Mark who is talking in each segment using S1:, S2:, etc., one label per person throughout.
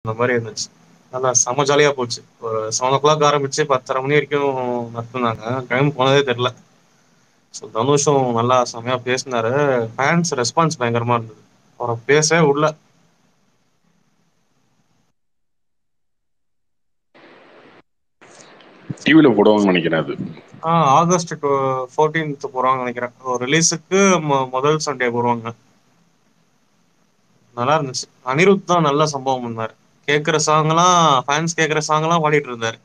S1: அந்த மாதிரி இருந்துச்சு நல்லா செம ஜாலியா போச்சு ஒரு செவன் ஓ கிளாக் ஆரம்பிச்சு பத்தரை மணி வரைக்கும் நடத்துனாங்க டைம் போனதே தெரியல ஸோ தனுஷும் நல்லா செமையா பேசினாரு ஃபேன்ஸ் ரெஸ்பான்ஸ் பயங்கரமா இருந்தது அவரை பேசவே உள்ள
S2: டிவில போடுவாங்கன்னு நினைக்கிறேன் அது
S1: ஆ ஆகஸ்ட் ஃபோர்டீன்த் போறாங்க நினைக்கிறேன் ரிலீஸுக்கு முதல் சண்டே போடுவாங்க நல்லா இருந்துச்சு அனிருத் தான் நல்ல சம்பவம் பண்ணாரு கேட்குற சாங்லாம் ஃபேன்ஸ் கேட்குற சாங்லாம் பாடிட்டு இருந்தாரு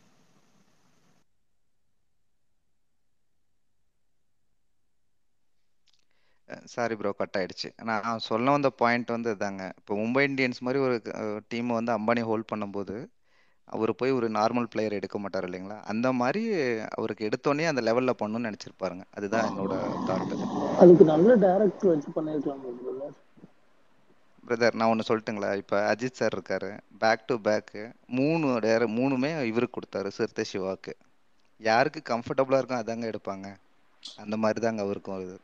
S3: சாரி ப்ரோ கட் ஆயிடுச்சு நான் சொல்ல வந்த பாயிண்ட் வந்து இதாங்க இப்போ மும்பை இந்தியன்ஸ் மாதிரி ஒரு டீம் வந்து அம்பானி ஹோல்ட் பண்ணும்போது அவர் போய் ஒரு நார்மல் பிளேயர் எடுக்க மாட்டார் இல்லைங்களா அந்த மாதிரி அவருக்கு எடுத்தோடனே அந்த லெவலில் பண்ணணும்னு நினச்சிருப்பாருங்க அதுதான் என்னோட தாட்டு
S4: அதுக்கு நல்ல டேரக்டர் வச்சு பண்ணிருக்கலாம் பிரதர்
S3: பிரதர் நான் ஒன்று சொல்லட்டுங்களா இப்போ அஜித் சார் இருக்காரு பேக் டு பேக்கு மூணு டேர மூணுமே இவருக்கு கொடுத்தாரு சிறுத்தை சிவாக்கு யாருக்கு கம்ஃபர்டபுளாக இருக்கும் அதாங்க எடுப்பாங்க அந்த மாதிரி தாங்க அவருக்கும் வருது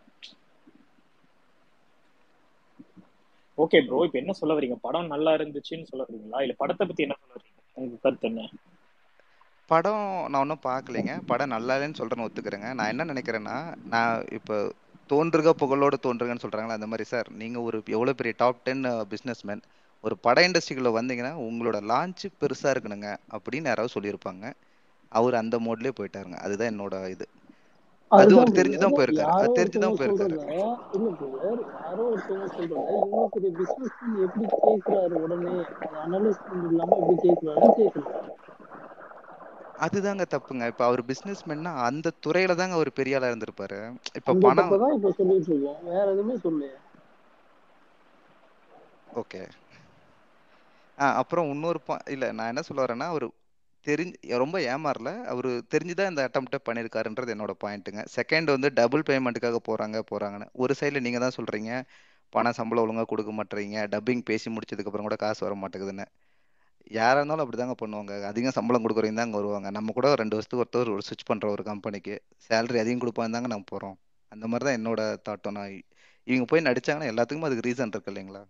S5: ஓகே ப்ரோ இப்போ என்ன சொல்ல வரீங்க படம் நல்லா இருந்துச்சுன்னு சொல்ல வரீங்களா இல்ல படத்தை பத்தி என்ன சொல்ல வரீங்க உங்க கருத்து என்ன
S3: படம் நான் ஒன்றும் பார்க்கலைங்க படம் நல்லா இல்லைன்னு சொல்கிறேன்னு ஒத்துக்கிறேங்க நான் என்ன நினைக்கிறேன்னா நான் இப்போ தோன்றுக புகழோடு தோன்றுங்கன்னு சொல்கிறாங்களா அந்த மாதிரி சார் நீங்கள் ஒரு எவ்வளோ பெரிய டாப் டென் பிஸ்னஸ் மேன் ஒரு பட இண்டஸ்ட்ரிக்குள்ளே வந்தீங்கன்னா உங்களோட லான்ச்சு பெருசாக இருக்கணுங்க அப்படின்னு யாராவது சொல்லியிருப்பாங்க அவர் அந்த மோட்லேயே போயிட்டாருங்க அதுதான் என்னோட இது அது ஒரு தெரிஞ்சுதான் போயிருக்காரு அது தெரிஞ்சுதான் போயிருக்காரு
S4: இல்ல பிரதர் யாரோ ஒருத்தவங்க சொல்றாங்க இவ்வளவு பெரிய பிசினஸ் எப்படி கேக்குறாரு உடனே அதை அனலைஸ் பண்ணி இல்லாம எப்படி கேக்குறாருன்னு கேக்குறாரு
S3: அதுதாங்க தப்புங்க இப்ப அவர் பிசினஸ் மேன்னா அந்த துறையில தாங்க அவர் பெரிய ஆளா இருந்திருப்பாரு இப்ப
S4: அந்த
S3: பணம்
S4: தப்பதான் இப்ப சொல்லிட்டு இருக்கோம் வேற எதுவுமே சொல்லு
S3: ஓகே ஆ அப்புறம் இன்னொரு பா இல்ல நான் என்ன சொல்ல வரேன்னா அவர் தெரிஞ்சு ரொம்ப ஏமாறல அவர் தெரிஞ்சுதான் இந்த அட்டம்ப்டை பண்ணியிருக்காருன்றது என்னோட பாயிண்ட்டுங்க செகண்ட் வந்து டபுள் பேமெண்ட்டுக்காக போறாங்க போறாங்கன்னு ஒரு சைடில் நீங்க தான் சொல்றீங்க பணம் சம்பளம் ஒழுங்கா கொடுக்க மாட்டேறீங்க டப்பிங் பேசி முடிச்சதுக்கு அப்புறம் கூட காசு வர மாட்டேங்குதுன்னு யாரா இருந்தாலும் அப்படிதாங்க பண்ணுவாங்க அதிகம் சம்பளம் கொடுக்குறவங்க தான் அங்கே வருவாங்க நம்ம கூட ரெண்டு வருஷத்துக்கு ஒருத்தர் ஒரு ஸ்விட்ச் பண்ற ஒரு கம்பெனிக்கு சேலரி அதிகம் கொடுப்பாங்க தாங்க நம்ம போறோம் அந்த மாதிரி தான் என்னோட தாட்டம் நான் இவங்க போய் நடிச்சாங்கன்னா எல்லாத்துக்கும் அதுக்கு ரீசன் இருக்கு இல்லைங்களா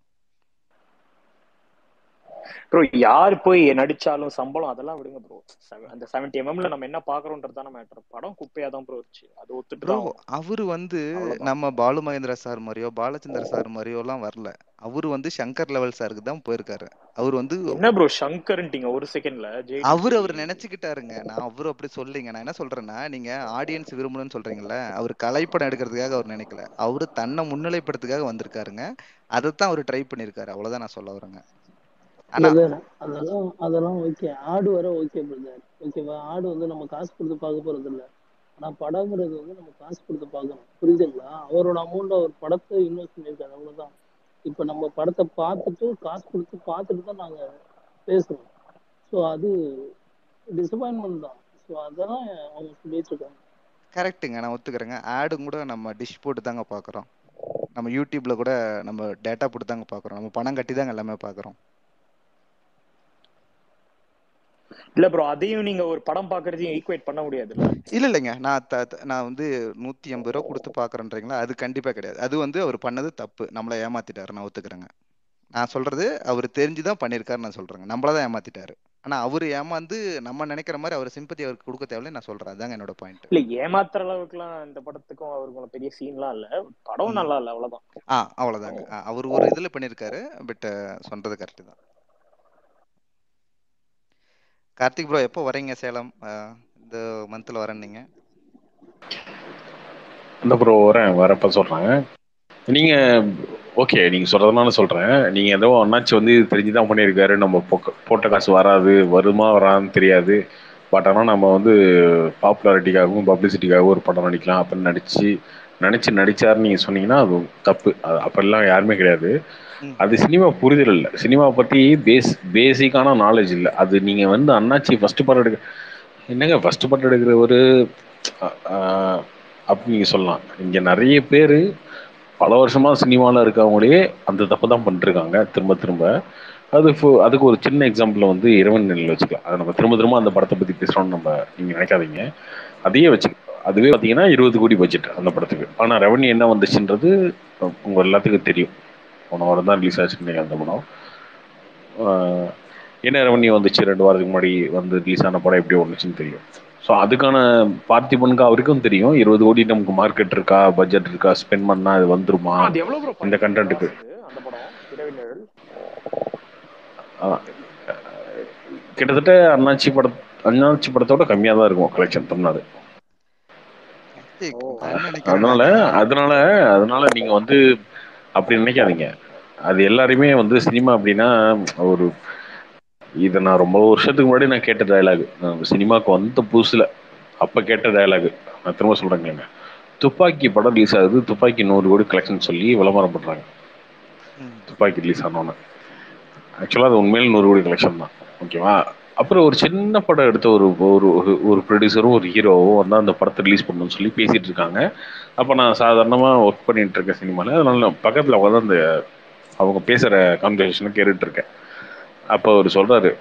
S5: ப்ரோ யார் போய் நடிச்சாலும் சம்பளம் அதெல்லாம் விடுங்க ப்ரோ அந்த செவன்டி எம்எம்ல நம்ம என்ன பாக்குறோம்ன்றதான மேட்டர் படம் குப்பையா தான் ப்ரோ இருந்துச்சு அது ஒத்துட்டு
S3: ப்ரோ
S5: தான் ஆகணும்.
S3: அவரு வந்து
S5: அவ்வளவுதான்.
S3: நம்ம பாலு மகேந்திரா சார் மாதிரியோ பாலச்சந்திர சார் மாதிரியோ எல்லாம் வரல அவரு வந்து சங்கர் லெவல் சாருக்கு தான் போயிருக்காரு அவர் வந்து
S5: என்ன ப்ரோ சங்கர்ன்ட்டீங்க ஒரு செகண்ட்ல
S3: அவர் அவர் நினைச்சுக்கிட்டாருங்க நான் அவரு அப்படி சொல்லிங்க நான் என்ன சொல்றேன்னா நீங்க ஆடியன்ஸ் விரும்பணும்னு சொல்றீங்கல்ல அவர் கலைப்படம் எடுக்கிறதுக்காக அவர் நினைக்கல அவரு தன்னை முன்னிலைப்படுத்துக்காக வந்திருக்காருங்க அதைத்தான் அவர் ட்ரை பண்ணியிருக்காரு அவ்வளவுதான் நான் சொல்ல வரேங்க ஆனா
S4: பிரதர் அதெல்லாம் அதெல்லாம் ஓகே ஆடு வர ஓகே பிரதர் ஓகேவா ஆடு வந்து நம்ம காசு கொடுத்து பார்க்க போறது இல்ல ஆனா படங்கிறது வந்து நம்ம காசு கொடுத்து பார்க்கணும் புரியுதுங்களா அவரோட அமௌண்ட் அவர் படத்தை இன்வெஸ்ட் பண்ணியிருக்காரு அவ்வளவுதான் இப்ப நம்ம படத்தை பார்த்துட்டு காசு கொடுத்து பார்த்துட்டு தான் நாங்க பேசுறோம் ஸோ அது டிசப்பாயின்மெண்ட் தான் ஸோ அதெல்லாம் அவங்க சொல்லிட்டு இருக்காங்க
S3: கரெக்ட்டுங்க நான் ஒத்துக்கிறேங்க ஆடும் கூட நம்ம டிஷ் போட்டு தாங்க பார்க்குறோம் நம்ம யூடியூப்ல கூட நம்ம டேட்டா போட்டு தாங்க பார்க்குறோம் நம்ம பணம் கட்டி தாங்க எல்லாமே பார்க்குறோம்
S5: இல்ல ப்ரோ அதையும் நீங்க ஒரு படம் பாக்குறதையும் ஈக்குவேட் பண்ண முடியாதுல்ல
S3: இல்ல இல்லைங்க நான் த த- நான் வந்து நூத்தி எண்பது ரூபா கொடுத்து பார்க்குறேன்றீங்களா அது கண்டிப்பா கிடையாது அது வந்து அவர் பண்ணது தப்பு நம்மளை ஏமாத்திட்டாரு நான் ஒத்துக்கிறேங்க நான் சொல்றது அவர் தெரிஞ்சுதான் பண்ணியிருக்காரு நான் சொல்றேங்க நம்மள தான் ஏமாத்திட்டாரு ஆனா அவர் ஏமாந்து நம்ம நினைக்கிற மாதிரி அவர் சிம்பத்தி அவருக்கு கொடுக்க தேவையில்லை நான் சொல்றேன் அதாங்க என்னோட பாயிண்ட்
S5: இல்ல ஏமாத்துற அளவுக்குலாம் இந்த படத்துக்கும் அவருக்கு பெரிய சீன்லாம் இல்ல படம்
S3: ம்.
S5: நல்லா இல்ல அவ்வளவுதான்
S3: ஆ அவ்வளவுதாங்க ஆ, அவர் ஒரு இதுல பண்ணியிருக்காரு பட் சொல்றது கரெக்ட் தான் கார்த்திக் ப்ரோ எப்போ வரீங்க சேலம் ஆ, இந்த மந்த்ல வரேன்னீங்க
S2: இந்த ப்ரோ வரேன் வரப்ப சொல்றேன் நீங்க ஓகே நீங்க சொல்றதுனால சொல்றேன் நீங்க ஏதோ அண்ணாச்சி வந்து இது தெரிஞ்சுதான் பண்ணியிருக்காரு நம்ம போக்க- போட்ட காசு வராது வருமா வரான்னு தெரியாது பட் ஆனால் நம்ம வந்து பாப்புலாரிட்டிக்காகவும் பப்ளிசிட்டிக்காகவும் ஒரு படம் நடிக்கலாம் அப்படின்னு நடிச்சு நினைச்சு நடிச்சாருன்னு நீங்க சொன்னீங்கன்னா அது தப்பு அது அப்பெல்லாம் யாருமே கிடையாது
S3: ம்
S2: அது சினிமா புரிதல் இல்லை சினிமா பத்தி பேஸ் பேசிக்கான நாலேஜ் இல்லை அது நீங்க வந்து அண்ணாச்சி ஃபர்ஸ்ட் படம் எடுக்க என்னங்க ஃபர்ஸ்ட் படம் எடுக்கிற ஒரு ஆஹ், அப்படி நீங்க சொல்லலாம் இங்க நிறைய பேர் பல வருஷமா சினிமாவில் இருக்கவங்களே அந்த தப்பு தான் பண்ணிருக்காங்க திரும்ப திரும்ப அது ஃபு- அதுக்கு ஒரு சின்ன எக்ஸாம்பிள் வந்து இரவன் நிலையில் வச்சுக்கலாம் அதை நம்ம திரும்ப திரும்ப அந்த படத்தை பத்தி பேசுறோம்னு நம்ம நீங்க நினைக்காதீங்க அதையே வச்சு அதுவே பார்த்தீங்கன்னா இருபது கோடி பட்ஜெட் அந்த படத்துக்கு ஆனால் ரெவன்யூ என்ன வந்துச்சுன்றது உங்க எல்லாத்துக்கும் தெரியும் போன வாரம் தான் ரிலீஸ் ஆச்சுன்னு அந்த படம் ஆஹ் என்ன ரெவன்யூ வந்துச்சு ரெண்டு வாரத்துக்கு முன்னாடி வந்து ரிலீஸ் ஆன படம் எப்படி வந்துச்சுன்னு தெரியும் ஸோ அதுக்கான பார்த்திபனுக்கு அவருக்கும் தெரியும் இருபது கோடி நமக்கு மார்க்கெட் இருக்கா பட்ஜெட் இருக்கா ஸ்பெண்ட் பண்ணா அது வந்துருமா
S5: அது எவ்வளவு ப்ரோ
S2: இந்த கண்டென்ட்டுக்கு
S5: அந்த படம் இரவின் நிழல்
S2: கிட்டத்தட்ட அண்ணாச்சி படம் அண்ணாச்சி படத்தோட கம்மியாக தான் இருக்கும் கலெக்ஷன் தமிழ்நாடு
S3: கார்த்திக்
S5: ஓ.
S3: நான் என்ன
S2: அதனால
S3: நினைக்கிறேன்னா
S2: அதனால அதனால நீங்க வந்து அப்படி நினைக்காதீங்க அது எல்லாருமே வந்து சினிமா அப்படின்னா ஒரு இதை நான் ரொம்ப வருஷத்துக்கு முன்னாடி நான் கேட்ட டயலாக் சினிமாவுக்கு வந்த புதுசுல அப்ப கேட்ட டயலாக் நான் திரும்ப சொல்றேங்க துப்பாக்கி படம் ரிலீஸ் ஆகுது துப்பாக்கி நூறு கோடி கலெக்ஷன் சொல்லி விளம்பரம் பண்றாங்க
S3: ம்,
S2: துப்பாக்கி ரிலீஸ் ஆனோன்னு ஆக்சுவலாக அது உண்மையில நூறு கோடி கலெக்ஷன் தான் ஓகேவா அப்புறம் ஒரு சின்ன படம் எடுத்த ஒரு ஒரு ஒரு- ஒரு ப்ரொடியூசரும் ஒரு ஹீரோவும் வந்து அந்த படத்தை ரிலீஸ் பண்ணணும்னு சொல்லி பேசிட்டு இருக்காங்க அப்போ நான் சாதாரணமாக ஒர்க் பண்ணிட்டு இருக்கேன் சினிமாவில் அதனால நான் பக்கத்தில் உட்காந்து அந்த அவங்க பேசுகிற கான்வர்சேஷனை கேட்டுட்டு இருக்கேன் அப்போ அவர் சொல்கிறாரு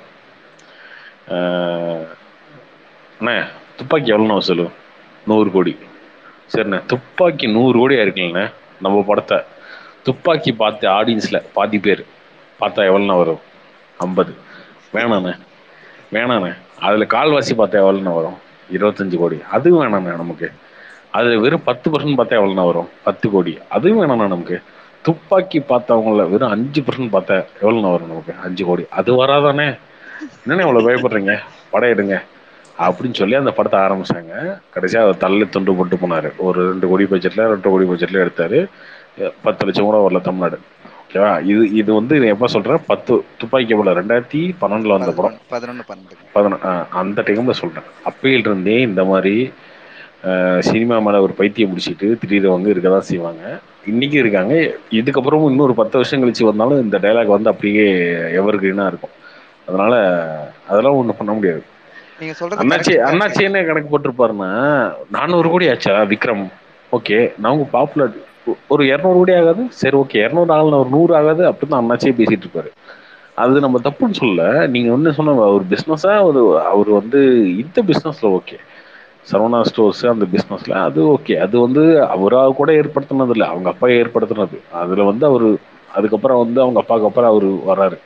S2: அண்ணே துப்பாக்கி எவ்வளோண்ணா வசூல் நூறு கோடி சரிண்ணே துப்பாக்கி நூறு கோடி ஆயிருக்கலண்ணே நம்ம படத்தை துப்பாக்கி பார்த்த ஆடியன்ஸில் பாதி பேர் பார்த்தா எவ்வளோண்ணா வரும் ஐம்பது வேணாண்ணே வேணாண்ணே அதில் கால்வாசி பார்த்தா எவ்வளோண்ணா வரும் இருபத்தஞ்சு கோடி அதுவும் வேணாண்ணே நமக்கு அதில் வெறும் பத்து பர்சன்ட் பார்த்தா எவ்வளோண்ணா வரும் பத்து கோடி அதுவும் வேணாண்ணா நமக்கு துப்பாக்கி பார்த்தவங்கள வெறும் அஞ்சு பர்சன்ட் பார்த்தா எவ்வளோண்ணா வரும் நமக்கு அஞ்சு கோடி அது வராதானே என்னண்ணே இவ்வளோ பயப்படுறீங்க படம் எடுங்க அப்படின்னு சொல்லி அந்த படத்தை ஆரம்பிச்சாங்க கடைசியாக அதை தள்ளி துண்டு போட்டு போனார் ஒரு ரெண்டு கோடி பட்ஜெட்டில் ரெண்டு கோடி பட்ஜெட்டில் எடுத்தார் பத்து லட்சம் கூட வரல தமிழ்நாடு ஓகேவா இது இது வந்து எப்போ சொல்கிறேன் பத்து துப்பாக்கி எவ்வளோ ரெண்டாயிரத்தி பன்னெண்டில் வந்த படம்
S3: பதினொன்னு பதினொன்னு பன்னெண்டுங்க
S2: பதினொ ஆ, அந்த டைம்ல சொல்றேன் அப்பையிலிருந்தே இந்த மாதிரி அஹ், சினிமா மேல ஒரு பைத்தியம் பிடிச்சிட்டு திடீர்னவங்க இருக்க தான் செய்வாங்க இன்னைக்கு இருக்காங்க இதுக்கப்புறமும் இன்னொரு பத்து வருஷம் கழிச்சு வந்தாலும் இந்த டைலாக் வந்து அப்படியே எவர் கிரீனா இருக்கும் அதனால அதெல்லாம் ஒண்ணும் பண்ண முடியாது
S3: நீங்க சொல்றது
S2: அண்ணாச்சி
S3: correct,
S2: அண்ணாச்சி
S3: கார்த்திக்.
S2: என்ன கணக்கு போட்டிருப்பாருன்னா நானூறு கோடி ஆச்சா விக்ரம் ஓகே நான் பாப்புலர் ஒரு இரநூறு கோடி ஆகாது சரி ஓகே இரநூறு ஆகல ஒரு நூறு ஆகாது அப்படின்னு அண்ணாச்சியே பேசிட்டு இருப்பாரு அது நம்ம தப்புன்னு சொல்ல நீங்க ஒண்ணு சொன்ன ஒரு பிசினஸா ஒரு அவர் வந்து இந்த பிசினஸ்ல ஓகே சரவணா ஸ்டோர்ஸ் அந்த பிசினஸ்ல அது ஓகே அது வந்து அவரா கூட ஏற்படுத்தினது இல்லை அவங்க அப்பா ஏற்படுத்தினது அதுல வந்து அவரு அதுக்கப்புறம் வந்து அவங்க அப்பாவுக்கு அப்புறம் அவரு வராரு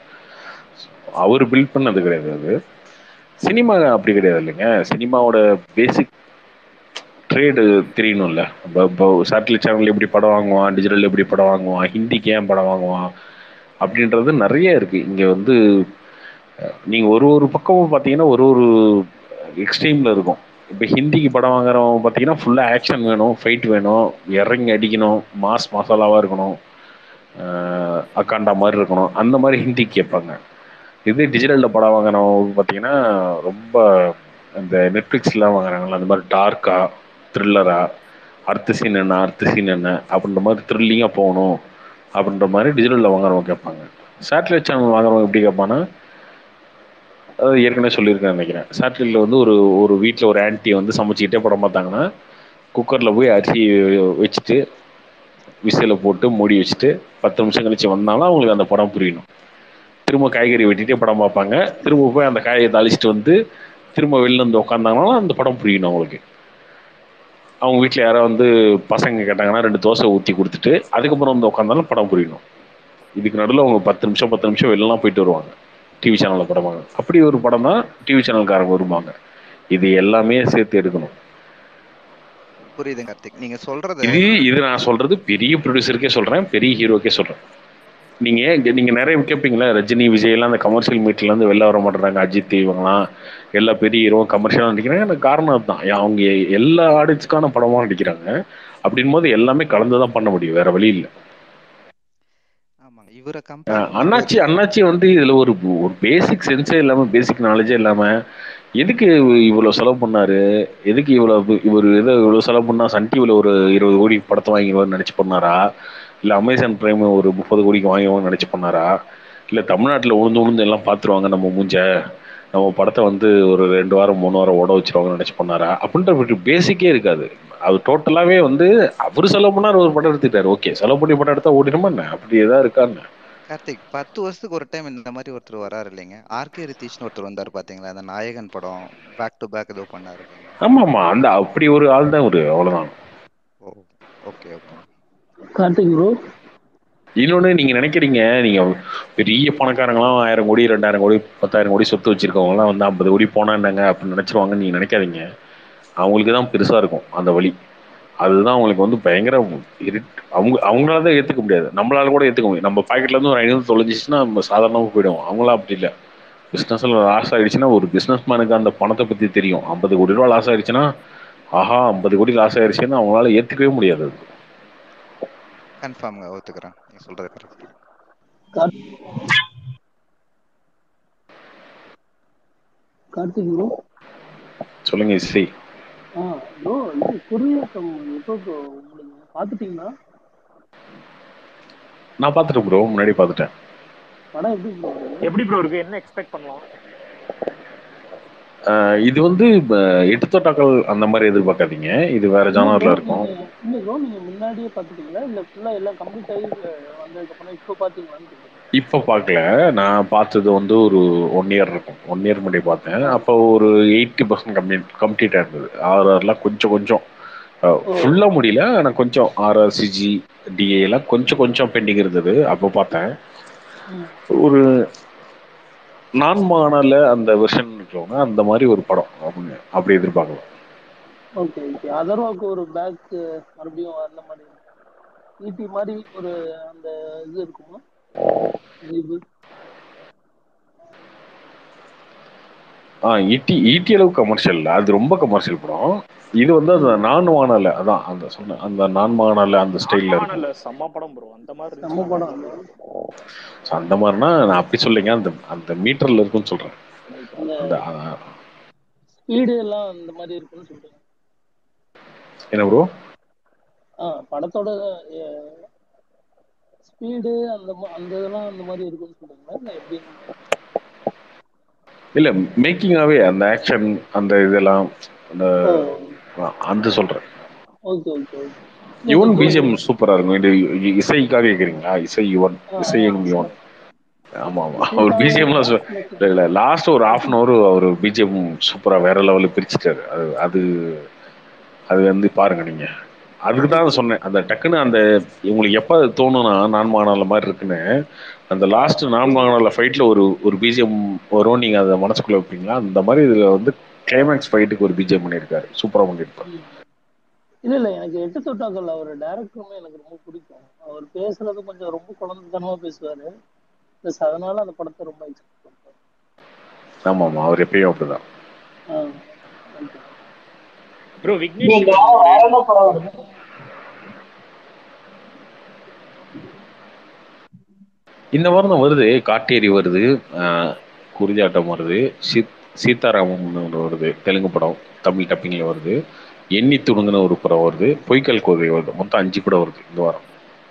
S2: அவர் பில்ட் பண்ணது கிடையாது அது சினிமா அப்படி கிடையாது இல்லைங்க சினிமாவோட பேசிக் ட்ரேடு தெரியணும்ல இப்போ சேட்டலைட் சேனல் எப்படி படம் வாங்குவான் டிஜிட்டல் எப்படி படம் வாங்குவான் ஹிந்திக்கு ஏன் படம் வாங்குவான் அப்படின்றது நிறைய இருக்கு இங்க வந்து அஹ், நீங்க ஒரு ஒரு பக்கமும் பார்த்தீங்கன்னா ஒரு ஒரு எக்ஸ்ட்ரீம்ல இருக்கும் இப்போ ஹிந்திக்கு படம் வாங்குறவங்க பார்த்தீங்கன்னா ஃபுல்லா ஆக்ஷன் வேணும் ஃபைட் வேணும் இறங்கி அடிக்கணும் மாஸ் மசாலாவா இருக்கணும் அஹ், அக்காண்டா மாதிரி இருக்கணும் அந்த மாதிரி ஹிந்திக்கு கேட்பாங்க இதே டிஜிட்டலில் படம் வாங்குறவங்க பார்த்தீங்கன்னா ரொம்ப இந்த நெட்ஃப்ளிக்ஸ்லாம் வாங்குறாங்கல்ல அந்த மாதிரி டார்க்கா த்ரில்லரா அடுத்த சீன் என்ன அடுத்த சீன் என்ன அப்படின்ற மாதிரி த்ரில்லிங்காக போகணும் அப்படின்ற மாதிரி டிஜிட்டலில் வாங்குறவங்க கேட்பாங்க சேட்டலைட் சேனல் வாங்குறவங்க எப்படி கேட்பான்னா அது ஏற்கனவே சொல்லியிருக்கேன் நினைக்கிறேன் சேட்டலைட்டில் வந்து ஒரு ஒரு வீட்டில் ஒரு ஆன்ட்டி வந்து சமைச்சிக்கிட்டே படம் பார்த்தாங்கன்னா குக்கரில் போய் அரிசி வச்சுட்டு விசில போட்டு மூடி வச்சுட்டு பத்து நிமிஷம் கழிச்சு வந்தாலும் அவங்களுக்கு அந்த படம் புரியணும் திரும்ப காய்கறி வெட்டிட்டே படம் பார்ப்பாங்க திரும்ப போய் அந்த காயை தாளிச்சிட்டு வந்து திரும்ப வெளில வந்து உட்காந்தாங்கன்னா அந்த படம் புரியணும் அவங்களுக்கு அவங்க வீட்டில் யாரோ வந்து பசங்க கேட்டாங்கன்னா ரெண்டு தோசை ஊற்றி கொடுத்துட்டு அதுக்கப்புறம் வந்து உட்காந்தாலும் படம் புரியணும் இதுக்கு நடுவில் அவங்க பத்து நிமிஷம் பத்து நிமிஷம் வெளிலாம் போயிட்டு வருவாங்க டிவி சேனலில் படம் வாங்க அப்படி ஒரு படம் தான் டிவி சேனல்காரங்க வருவாங்க இது எல்லாமே சேர்த்து எடுக்கணும்
S3: புரியுது கார்த்திக் நீங்க சொல்றது
S2: இது இது நான் சொல்றது பெரிய ப்ரொடியூசருக்கே சொல்றேன் பெரிய ஹீரோக்கே சொல்றேன் நீங்க இங்க நீங்க நிறைய கேட்பீங்களா ரஜினி விஜய் எல்லாம் அந்த கமர்ஷியல் மீட்ல இருந்து வெளில வர மாட்டேறாங்க அஜித் இவங்கலாம் எல்லா பெரிய ஹீரோவும் கமர்ஷியலா நடிக்கிறாங்க எனக்கு காரணம் அதுதான் ஏன் அவங்க எல்லா ஆடியன்ஸ்க்கான படமா நடிக்கிறாங்க அப்படின் போது எல்லாமே கலந்துதான் பண்ண முடியும் வேற வழி இல்லை
S3: ஆமாங்க இவரை
S2: அஹ்
S3: கம்பேர்
S2: அண்ணாச்சி அண்ணாச்சி வந்து இதுல ஒரு ஒரு பேசிக் சென்ஸே இல்லாம பேசிக் நாலேஜே இல்லாம எதுக்கு இவ்வளவு செலவு பண்ணாரு எதுக்கு இவ்வளவு இவர் ஏதோ இவ்வளவு செலவு பண்ணா சன் டிவில ஒரு இருபது கோடி படத்தை வாங்கிடுவார்னு நினைச்சு பண்ணாரா இல்ல அமேசான் பிரைம் ஒரு முப்பது கோடிக்கு வாங்குவான்னு நினைச்சு பண்ணாரா இல்ல தமிழ்நாட்டுல உழுந்து உழுந்து எல்லாம் பாத்துருவாங்க நம்ம மூஞ்ச நம்ம படத்தை வந்து ஒரு ரெண்டு வாரம் மூணு வாரம் ஓட வச்சிருவாங்கன்னு நினைச்சு பண்ணாரா அப்படின்ற பேசிக்கே இருக்காது அது டோட்டலாவே வந்து அவரு செலவு பண்ணாரு ஒரு படம் எடுத்துட்டாரு ஓகே செலவு பண்ணி படம் எடுத்தா ஓடிடுமா என்ன அப்படி ஏதாவது இருக்கான்னு
S3: கார்த்திக் பத்து வருஷத்துக்கு ஒரு டைம் இந்த மாதிரி ஒருத்தர் வராரு இல்லைங்க ஆர்கே ரித்தீஷ்னு ஒருத்தர் வந்தாரு பாத்தீங்களா அந்த நாயகன் படம் பேக் டு பேக் ஏதோ பண்ணாரு இல்லைங்க
S2: ஆமா ஆமா அந்த அப்படி ஒரு ஆள் தான் ஒரு அவ்வளவுதான்
S3: oh okay okay
S4: Karthik bro
S2: இன்னொன்னு நீங்க நினைக்கிறீங்க நீங்க பெரிய பணக்காரங்களாம் ஆயிரம் கோடி ரெண்டாயிரம் கோடி பத்தாயிரம் கோடி சொத்து வச்சிருக்கவங்க எல்லாம் வந்து ஐம்பது கோடி போனா என்னங்க அப்படின்னு நினைச்சிருவாங்கன்னு நீங்க நினைக்காதீங்க அவங்களுக்கு தான் பெருசா இருக்கும் அந்த வழி அதுதான் அவங்களுக்கு வந்து பயங்கர இருட் அவங்க அவங்களால தான் ஏத்துக்க முடியாது நம்மளால கூட ஏத்துக்க முடியும் நம்ம பாக்கெட்ல இருந்து ஒரு ஐநூறு தொலைஞ்சிச்சுன்னா நம்ம சாதாரணமாக போயிடுவோம் அவங்களாம் அப்படி இல்லை பிஸ்னஸ்ல லாஸ் ஆயிடுச்சுன்னா ஒரு பிசினஸ் மேனுக்கு அந்த பணத்தை பத்தி தெரியும் ஐம்பது கோடி ரூபா லாஸ் ஆயிடுச்சுன்னா ஆஹா ஐம்பது கோடி லாஸ் ஆயிடுச்சுன்னு அவங்களால ஏத்துக்கவே முடியாது அது.
S3: கன்ஃபார்ம்ங்க ஒத்துக்கிறேன் நீங்க சொல்றது கரெக்ட்
S4: கார்த்திக் ப்ரோ
S2: சொல்லுங்க இசை
S4: ஆ ப்ரோ இது குருவியக்கம் எப்போ ப்ரோ உங்களுக்கு பார்த்துட்டீங்களா
S2: நான் பார்த்துட்டேன் ப்ரோ முன்னாடி பார்த்துட்டேன்
S4: படம் எப்படி ப்ரோ இருக்கு
S5: எப்படி ப்ரோ இருக்கு என்ன எக்ஸ்பெக்ட் பண்ணலாம்
S2: ஆஹ் இது வந்து அஹ், எட்டு தொட்டாக்கள் அந்த மாதிரி எதிர்பார்க்காதீங்க இது வேற
S4: இல்ல
S2: ஜானர்ல
S4: ப்ரோ
S2: இருக்கும்
S4: நீங்க இல்ல ப்ரோ நீங்க முன்னாடியே பார்த்துட்டீங்களா இல்ல ஃபுல்லா எல்லாம் கம்ப்ளீட் ஆகி வந்ததுக்கு அப்புறம் இப்போ பார்த்தீங்களான்னு கேக்குறேன்
S2: இப்போ பார்க்கல நான் பார்த்தது வந்து ஒரு ஒன் இயர் இருக்கும் ஒன் இயர் முன்னாடி பார்த்தேன்
S4: ஆ
S2: அப்போ ஒரு எயிட்டி பர்சன்ட் கம்ப்ளீட் கம்ப்ளீட் இருந்தது ஆர்ஆர்லாம் கொஞ்சம் கொஞ்சம்
S4: ஓ
S2: ஃபுல்லாக முடியல ஆனால் கொஞ்சம் ஆர்ஆர் சிஜி டிஏ எல்லாம் கொஞ்சம் கொஞ்சம் பெண்டிங் இருந்தது அப்போ பார்த்தேன்
S4: ம்
S2: ஒரு நான் மானால அந்த வெர்ஷன் இருக்கவங்க அந்த மாதிரி ஒரு படம் அவங்க அப்படி எதிர்பார்க்கலாம்
S4: ஓகே ஓகே அதர்வாக்கு ஒரு பேக் மறுபடியும் அந்த மாதிரி ஈட்டி மாதிரி ஒரு அந்த இது இருக்குமா இது
S2: ஆ ஈட்டி ஈட்டி அளவு கமர்ஷியல் அது ரொம்ப கமர்ஷியல் படம் இது வந்து அந்த
S4: ம்
S2: நான் வானல அதான் அந்த சொன்ன அந்த நான் வானல அந்த ஸ்டைல்ல இருக்கும்
S5: இல்ல செம்ம படம் ப்ரோ அந்த மாதிரி
S4: செம்ம
S5: இருந்துச்சுன்னா
S4: படம்
S5: வேற
S4: அது
S5: level.
S2: So, அந்த மாதிரினா நான் அப்படி சொல்லிங்க அந்த அந்த மீட்டர்ல இருக்குன்னு சொல்றேன்
S4: அந்த
S2: அந்த ஆ,
S4: ஸ்பீடு எல்லாம் அந்த மாதிரி இருக்குன்னு சொல்றேன்
S2: என்ன ப்ரோ
S4: ஆ படத்தோட ஸ்பீடு அந்த மா- அந்த இதெல்லாம் அந்த மாதிரி இருக்குன்னு சொல்றீங்களா இல்லை எப்படின்னு
S2: இல்ல மேக்கிங்காவே அந்த ஆக்ஷன் அந்த இதெல்லாம் அந்த
S4: ஓ
S2: ஆ, அந்த சொல்றேன்
S4: ஓகே ஓகே ஓகே இல்லை
S2: யுவன்
S4: இந்த
S2: பிஜிஎம் சூப்பரா இருக்கும் இது இ- இசைக்காக கேக்குறீங்களா இசை யுவன்
S4: ஆ
S2: இசை
S4: ஆ
S2: எங் யுவன் ஆமா ஆமா அவர்
S4: சீதாராமன்
S2: பிஜிஎம்லாம்
S4: லாஸ்ட்ல
S2: இல்ல இல்ல லாஸ்ட் ஒரு ஹாஃப் அன்
S4: கார்த்திக்
S2: அவர் அவர் பிஜிஎம் சூப்பரா வேற லெவலில் பிரிச்சுட்டாரு அது அது அது வந்து பாருங்க நீங்க அதுக்கு தான்
S4: ஓகே
S2: சொன்னேன் அந்த டக்குன்னு அந்த உங்களுக்கு எப்போ அது தோணும்னா நான் மாநாள மாதிரி இருக்குன்னு அந்த லாஸ்ட் நான் மாநாள ஃபைட்ல ஒரு ஒரு பிஜிஎம் வரும் நீங்க அதை மனசுக்குள்ள வைப்பீங்களா அந்த மாதிரி இதுல வந்து கிளைமேக்ஸ் ஃபைட்டுக்கு ஒரு பிஜிஎம் பண்ணியிருக்காரு சூப்பரா பண்ணியிருப்பாரு
S4: ம். இல்ல இல்ல எனக்கு எட்டு தொட்டாக்கள் அவர் டேரக்டருமே எனக்கு ரொம்ப பிடிக்கும் அவர் பேசுறது கொஞ்சம் ரொம்ப குழந்தைத்தனமா பேசுவாரு ப்ளஸ் அதனால அந்த படத்தை ரொம்ப எக்ஸ்பெக்ட் பண்றேன்
S2: ஆமா ஆமா அவர் எப்பயும் அப்படிதான்
S4: ஆ ஓகே
S5: ப்ரோ
S4: நீங்க
S5: விக்னேஷ் சிவன்
S4: வேற
S5: ஒரு
S4: என்ன படம் வருது
S2: இந்த வாரம் தான் வருது காட்டேரி வருது ஆஹ் குருதியாட்டம் வருது சீத் சீதாராமன் ஒன்று வருது தெலுங்கு படம் தமிழ் டப்பிங்கில் வருது எண்ணி துணுங்குன ஒரு படம் வருது பொய்க்கல் கோதை வருது மொத்தம் அஞ்சு படம் வருது இந்த வாரம்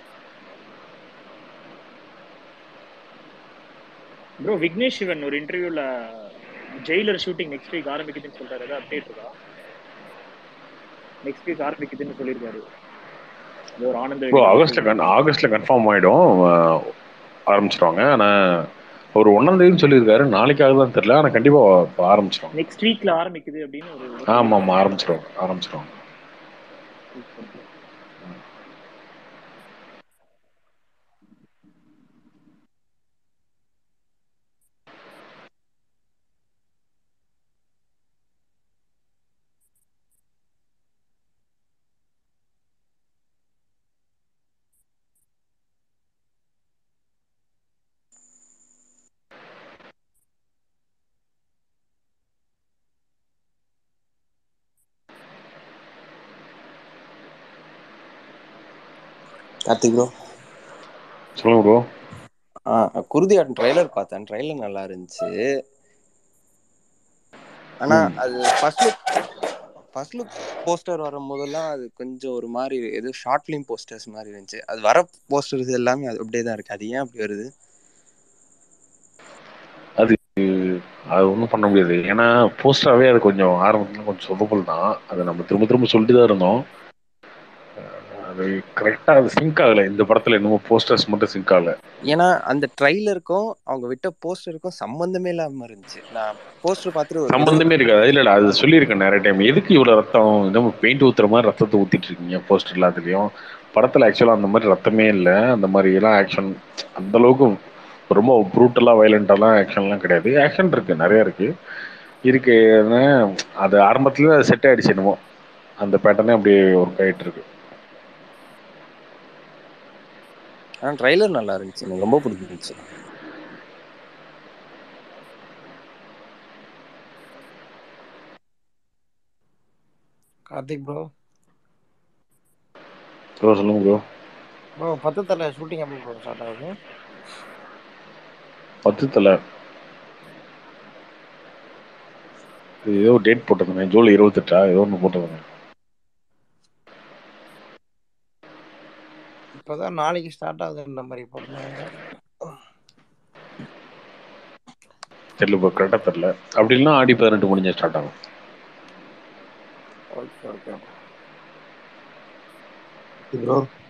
S5: ப்ரோ விக்னேஷ் சிவன் ஒரு இன்டர்வியூல ஜெயிலர் ஷூட்டிங் நெக்ஸ்ட் வீக் ஆரம்பிக்குதுன்னு சொல்றாரு ஏதாவது அப்டேட் இருக்கா நெக்ஸ்ட் வீக் ஆரம்பிக்குதுன்னு சொல்லியிருக்காரு இது ஒரு ஆனந்த
S2: இப்போ
S5: விகடன்
S2: ஆகஸ்ட்ல கன் ஆகஸ்ட்ல கன்ஃபார்ம் ஆயிடும் ஆஹ் ஆரம்பிச்சிருவாங்க ஆனால் ஒரு ஒன்றாம் தேதின்னு சொல்லியிருக்காரு நாளைக்காக தான் தெரியல ஆனால் கண்டிப்பாக ஆரம்பிச்சிருவாங்க
S5: நெக்ஸ்ட் வீக்ல ஆரம்பிக்குது அப்படின்னு ஒரு இது
S2: ஆமாம் ஆமாம்
S5: சொல்லியிருக்காரு
S2: ஆரம்பிச்சிருவாங்க ஆரம்பிச்சிருவாங்க
S6: கார்த்திக் ப்ரோ
S2: சொல்லுங்க ப்ரோ
S6: ஆ குருதியாட்டம் ட்ரைலர் பார்த்தேன் ட்ரைலர் நல்லா இருந்துச்சு ஆனா
S2: ம்
S6: அது first look first look poster வரும் போதெல்லாம் அது கொஞ்சம் ஒரு மாதிரி ஏதோ ஷார்ட் ஃபிலிம் போஸ்டர்ஸ் மாதிரி இருந்துச்சு அது வர போஸ்டர்ஸ் எல்லாமே அது அப்படியே தான் இருக்கு அது ஏன் அப்படி வருது
S2: அது அது ஒன்றும் பண்ண முடியாது ஏன்னா போஸ்டராகவே அது கொஞ்சம் ஆரம்பத்துல கொஞ்சம் சொதப்பல் தான் அதை நம்ம திரும்ப திரும்ப சொல்லிட்டு தான் இருந்தோம் அது கரெக்டாக அது சிங்க் ஆகலை இந்த படத்தில் என்னமோ போஸ்டர்ஸ் மட்டும் சிங்க் ஆகலை
S6: ஏன்னா அந்த ட்ரைலருக்கும் அவங்க விட்ட போஸ்டருக்கும் சம்பந்தமே இல்லாம இருந்துச்சு நான் போஸ்டர் பார்த்துட்டு ஒரு
S2: சம்பந்தமே இருக்காது இல்ல இல்ல அது சொல்லியிருக்கேன் நிறைய டைம் எதுக்கு இவ்வளவு ரத்தம் இன்னும் பெயிண்ட் ஊத்துற மாதிரி ரத்தத்தை ஊத்திட்டு இருக்கீங்க போஸ்டர் எல்லாத்துலயும் படத்துல ஆக்சுவலா அந்த மாதிரி ரத்தமே இல்லை அந்த மாதிரி எல்லாம் ஆக்ஷன் அந்த அளவுக்கு ரொம்ப ப்ரூட்டலா வயலண்டாலாம் ஆக்ஷன்லாம் கிடையாது ஆக்ஷன் இருக்கு நிறைய இருக்கு இருக்கு ஆனா, அது ஆரம்பத்துல செட் ஆயிடுச்சு என்னமோ அந்த பேட்டர்னே அப்படியே ஒர்க் ஆயிட்டு இருக்கு
S6: ஆனா ட்ரைலர் நல்லா இருந்துச்சு எனக்கு ரொம்ப பிடிச்சிருந்துச்சு
S7: கார்த்திக் ப்ரோ
S2: ப்ரோ சொல்லுங்க bro
S7: bro Pathu Thala shooting எப்போ ப்ரோ ஸ்டார்ட் ஆகுது
S2: பத்து தலை இது ஏதோ டேட் போட்டிருந்தேன் ஜூலை இருபத்தெட்டா ஏதோ ஒன்று போட்டிருந்தேன்
S7: இப்போதான் நாளைக்கு ஸ்டார்ட் ஆகுதுன்ற மாதிரி போட்டிருந்தாங்க
S2: தெரியல ப்ரோ கரெக்டாக தெரியல அப்படி இல்லைன்னா ஆடி பதினெட்டு முடிஞ்ச ஸ்டார்ட் ஆகும்
S7: ஓகே ஓகே
S8: ப்ரோ